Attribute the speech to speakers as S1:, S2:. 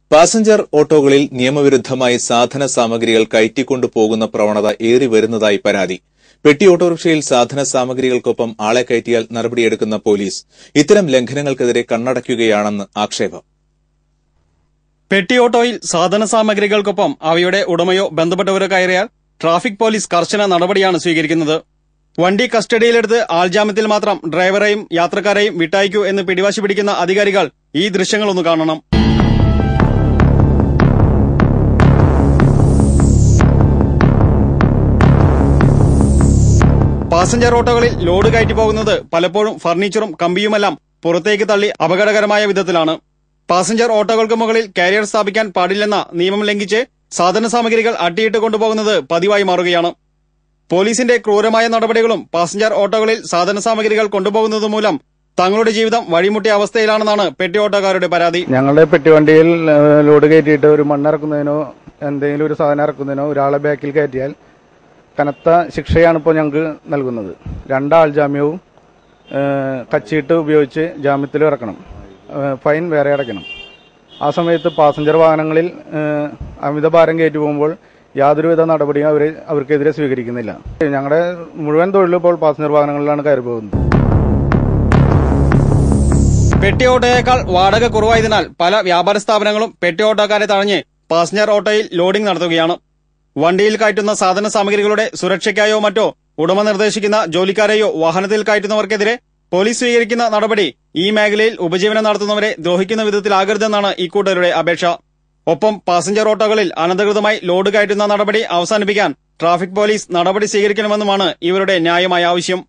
S1: passenger ഓട്ടോകളിൽ നിയമവിരുദ്ധമായി സാധന സാമഗ്രികൾ കയറ്റിക്കൊണ്ടു പോകുന്ന പ്രവണത ഏറി വരുന്നതായി പരാതി പെട്ടി ഓട്ടോറിക്ഷയിൽ സാധന സാമഗ്രികൾക്കൊപ്പം ആളെ കയറ്റിയാൽ നടപടിയെടുക്കുന്ന പോലീസ് ഇത്തരം ലംഘനങ്ങൾക്കെതിരെ കണ്ണടയ്ക്കുകയാണെന്ന് ആക്ഷേപം
S2: പെട്ടി ഓട്ടോയിൽ സാധന സാമഗ്രികൾക്കൊപ്പം അവയുടെ ഉടമയോ ബന്ധപ്പെട്ടവരോ കയറിയാൽ ട്രാഫിക് പോലീസ് കർശന നടപടിയാണ് സ്വീകരിക്കുന്നത് വണ്ടി കസ്റ്റഡിയിലെടുത്ത് ആൾജാമ്യത്തിൽ മാത്രം ഡ്രൈവറെയും യാത്രക്കാരെയും വിട്ടയക്കൂ എന്ന് പിടിവാശി പിടിക്കുന്ന അധികാരികൾ ഈ ദൃശ്യങ്ങളൊന്ന് കാണണം പാസഞ്ചർ ഓട്ടോകളിൽ ലോഡ് കയറ്റി പോകുന്നത് പലപ്പോഴും ഫർണിച്ചറും കമ്പിയുമെല്ലാം പുറത്തേക്ക് തള്ളി അപകടകരമായ വിധത്തിലാണ് പാസഞ്ചർ ഓട്ടോകൾക്ക് മുകളിൽ കാരിയർ സ്ഥാപിക്കാൻ പാടില്ലെന്ന നിയമം ലംഘിച്ച് സാധന സാമഗ്രികൾ അട്ടിയിട്ട് കൊണ്ടുപോകുന്നത് പതിവായി മാറുകയാണ് പോലീസിന്റെ ക്രൂരമായ നടപടികളും പാസഞ്ചർ ഓട്ടോകളിൽ സാധന സാമഗ്രികൾ കൊണ്ടുപോകുന്നത് മൂലം തങ്ങളുടെ ജീവിതം വഴിമുട്ടിയ അവസ്ഥയിലാണെന്നാണ് പെട്ടി ഓട്ടോക്കാരുടെ പരാതി
S3: ഞങ്ങളുടെ പെട്ടിവണ്ടിയിൽ ഏഹ്, ലോഡ് കയറ്റിയിട്ട് ഒരു മണ്ണിറക്കുന്നതിനോ എന്തെങ്കിലും ഒരു സാധനം ഇറക്കുന്നതിനോ ഒരാളെ ബാക്കിൽ കയറ്റിയാൽ കനത്ത ശിക്ഷയാണ് ഇപ്പോൾ ഞങ്ങൾക്ക് നൽകുന്നത് രണ്ടാൾ ജാമ്യവും ഏഹ്, കച്ചീട്ട് ഉപയോഗിച്ച് ജാമ്യത്തിൽ ഇറക്കണം ഏഹ്, ഫൈൻ വേറെ അടയ്ക്കണം ആ സമയത്ത് പാസഞ്ചർ വാഹനങ്ങളിൽ ഏഹ്, അമിതഭാരം കയറ്റി പോകുമ്പോൾ യാതൊരുവിധ നടപടിയും അവർ അവർക്കെതിരെ സ്വീകരിക്കുന്നില്ല ഞങ്ങളുടെ മുഴുവൻ തൊഴിലും ഇപ്പോൾ പാസഞ്ചർ വാഹനങ്ങളിലാണ് കയറി പോകുന്നത്
S2: പെട്ടി ഓട്ടോയേക്കാൾ വാടക കുറവായതിനാൽ പല വ്യാപാര സ്ഥാപനങ്ങളും പെട്ടി ഓട്ടോക്കാരെ തഴഞ്ഞ് പാസഞ്ചർ ഓട്ടോയിൽ ലോഡിംഗ് നടത്തുകയാണ് വണ്ടിയിൽ കയറ്റുന്ന സാധന സാമഗ്രികളുടെ സുരക്ഷയ്ക്കായോ മറ്റോ ഉടമ നിർദ്ദേശിക്കുന്ന ജോലിക്കാരെയോ വാഹനത്തിൽ കയറ്റുന്നവർക്കെതിരെ പോലീസ് സ്വീകരിക്കുന്ന നടപടി ഈ മേഖലയിൽ ഉപജീവനം നടത്തുന്നവരെ ദ്രോഹിക്കുന്ന വിധത്തിലാകരുതെന്നാണ് ഇക്കൂട്ടരുടെ അപേക്ഷ ഒപ്പം പാസഞ്ചർ ഓട്ടോകളിൽ അനധികൃതമായി ലോഡ് കയറ്റുന്ന നടപടി അവസാനിപ്പിക്കാൻ ട്രാഫിക് പോലീസ് നടപടി സ്വീകരിക്കണമെന്നുമാണ് ഇവരുടെ ന്യായമായ ആവശ്യം